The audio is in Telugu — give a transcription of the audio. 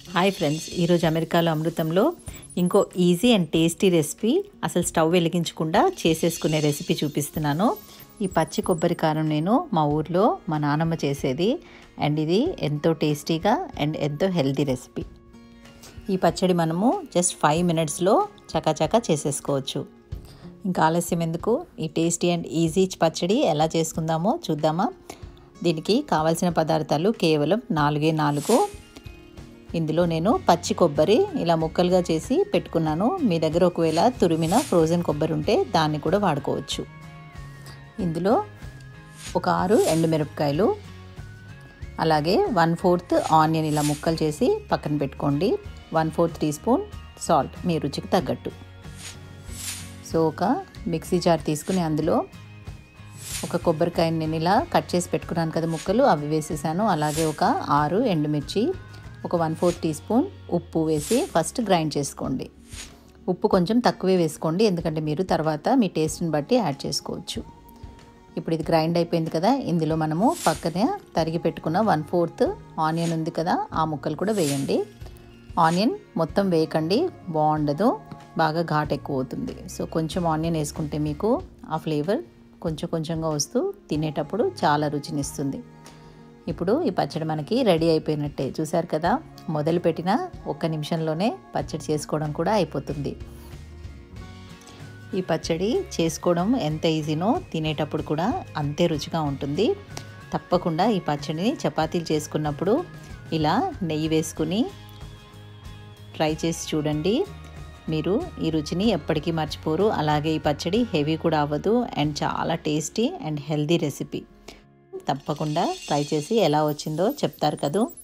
హాయ్ ఫ్రెండ్స్ ఈరోజు అమెరికాలో అమృతంలో ఇంకో ఈజీ అండ్ టేస్టీ రెసిపీ అసలు స్టవ్ వెలిగించకుండా చేసేసుకునే రెసిపీ చూపిస్తున్నాను ఈ పచ్చి కొబ్బరి కారం నేను మా ఊర్లో మా నానమ్మ చేసేది అండ్ ఇది ఎంతో టేస్టీగా అండ్ ఎంతో హెల్తీ రెసిపీ ఈ పచ్చడి మనము జస్ట్ ఫైవ్ మినిట్స్లో చకాచకా చేసేసుకోవచ్చు ఇంకా ఆలస్యం ఎందుకు ఈ టేస్టీ అండ్ ఈజీ పచ్చడి ఎలా చేసుకుందామో చూద్దామా దీనికి కావాల్సిన పదార్థాలు కేవలం నాలుగే నాలుగు ఇందులో నేను పచ్చి కొబ్బరి ఇలా ముక్కలుగా చేసి పెట్టుకున్నాను మీ దగ్గర ఒకవేళ తురిమిన ఫ్రోజన్ కొబ్బరి ఉంటే దాన్ని కూడా వాడుకోవచ్చు ఇందులో ఒక ఆరు ఎండుమిరపకాయలు అలాగే వన్ ఫోర్త్ ఆనియన్ ఇలా ముక్కలు చేసి పక్కన పెట్టుకోండి one fourth teaspoon salt మీ రుచికి తగ్గట్టు సో ఒక మిక్సీ జార్ తీసుకుని అందులో ఒక కొబ్బరికాయని నేను ఇలా కట్ చేసి పెట్టుకున్నాను కదా ముక్కలు అవి వేసేసాను అలాగే ఒక ఆరు ఎండుమిర్చి ఒక వన్ ఫోర్త్ టీ స్పూన్ ఉప్పు వేసి ఫస్ట్ గ్రైండ్ చేసుకోండి ఉప్పు కొంచెం తక్కువే వేసుకోండి ఎందుకంటే మీరు తర్వాత మీ టేస్ట్ని బట్టి యాడ్ చేసుకోవచ్చు ఇప్పుడు ఇది గ్రైండ్ అయిపోయింది కదా ఇందులో మనము పక్కనే తరిగి పెట్టుకున్న వన్ ఫోర్త్ ఆనియన్ ఉంది కదా ఆ ముక్కలు కూడా వేయండి ఆనియన్ మొత్తం వేయకండి బాగుండదు బాగా ఘాట్ ఎక్కువ అవుతుంది సో కొంచెం ఆనియన్ వేసుకుంటే మీకు ఆ ఫ్లేవర్ కొంచెం కొంచెంగా వస్తూ తినేటప్పుడు చాలా రుచినిస్తుంది ఇప్పుడు ఈ పచ్చడి మనకి రెడీ అయిపోయినట్టే చూసారు కదా మొదలు పెట్టిన ఒక్క నిమిషంలోనే పచ్చడి చేసుకోవడం కూడా అయిపోతుంది ఈ పచ్చడి చేసుకోవడం ఎంత ఈజీనో తినేటప్పుడు కూడా అంతే రుచిగా ఉంటుంది తప్పకుండా ఈ పచ్చడిని చపాతీలు చేసుకున్నప్పుడు ఇలా నెయ్యి వేసుకుని ట్రై చేసి చూడండి మీరు ఈ రుచిని ఎప్పటికీ మర్చిపోరు అలాగే ఈ పచ్చడి హెవీ కూడా అవ్వదు అండ్ చాలా టేస్టీ అండ్ హెల్దీ రెసిపీ తప్పకుండా ట్రై చేసి ఎలా వచ్చిందో చెప్తారు కదూ